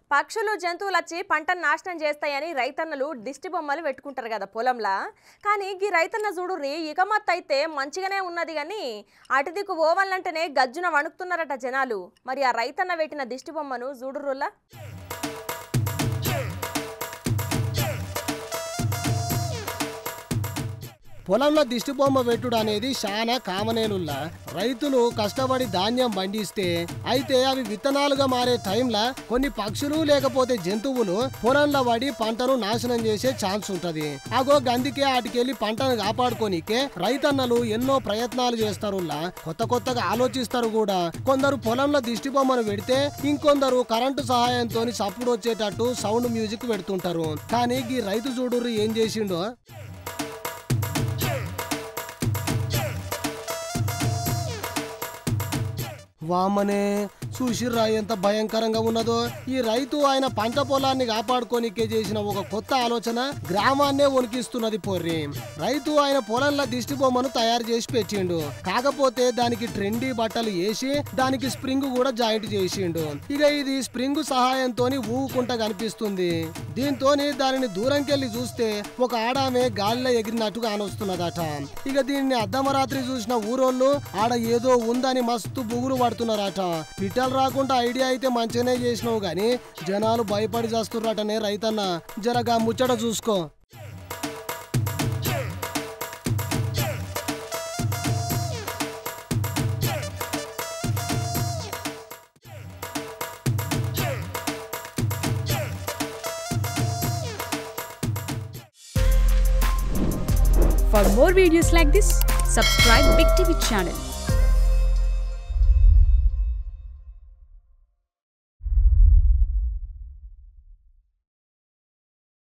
పక్షులు జంతువులు వచ్చి పంటను నాశనం చేస్తాయని రైతన్నలు దిష్టి బొమ్మలు పెట్టుకుంటారు కదా పొలంలా కానీ ఈ రైతన్న చూడుర్రి ఇకమత్ అయితే మంచిగానే ఉన్నది కానీ అటు దిక్కు పోవాలంటేనే గజ్జున వణుకుతున్నారట జనాలు మరి ఆ రైతన్న పెట్టిన దిష్టి బొమ్మను చూడుర్రులా పొలంలో దిష్టి బొమ్మ పెట్టుడు అనేది చాలా కామనేనుల్లా రైతులు కష్టపడి ధాన్యం పండిస్తే అయితే అవి విత్తనాలుగా మారే టైంలో కొన్ని పక్షులు లేకపోతే జంతువులు పొలంలో పడి పంటను నాశనం చేసే ఛాన్స్ ఉంటది అగో గందికే ఆటికెళ్లి పంటను కాపాడుకోనికే రైతన్నలు ఎన్నో ప్రయత్నాలు చేస్తారుల్లా కొత్త కొత్తగా ఆలోచిస్తారు కూడా కొందరు పొలంలో దిష్టి బొమ్మను పెడితే ఇంకొందరు కరెంటు సహాయంతో సప్పుడు వచ్చేటట్టు సౌండ్ మ్యూజిక్ పెడుతుంటారు కానీ ఈ రైతు చూడుర్రి ఏం చేసిండో వామనే చూసిర్రా ఎంత భయంకరంగా ఉన్నదో ఈ రైతు ఆయన పంట పొలాన్ని కాపాడుకోనికే చేసిన ఒక కొత్త ఆలోచన గ్రామాన్నే వణికిస్తున్నది పొర్రి రైతు ఆయన పొలంలో దిష్టి బొమ్మను తయారు చేసి పెట్టిండు కాకపోతే దానికి ట్రెండీ బట్టలు వేసి దానికి స్ప్రింగ్ కూడా జాయింట్ చేసిండు ఇక ఇది స్ప్రింగ్ సహాయంతో ఊగుకుంటా కనిపిస్తుంది దీంతో దానిని దూరంకెళ్లి చూస్తే ఒక ఆడామె గాలిలో ఎగిరినట్టుగా కానొస్తున్నదట ఇక దీన్ని అర్ధమరాత్రి చూసిన ఊరోళ్ళు ఆడ ఏదో ఉందని మస్తు బుగురు పడుతున్నారట పిట్టలు రాకుండా ఐడియా అయితే మంచిగానే చేసినావు గాని జనాలు భయపడి చేస్తుర్రటనే రైతన్న జరగా ముచ్చట చూసుకో For more videos like this, subscribe Big TV channel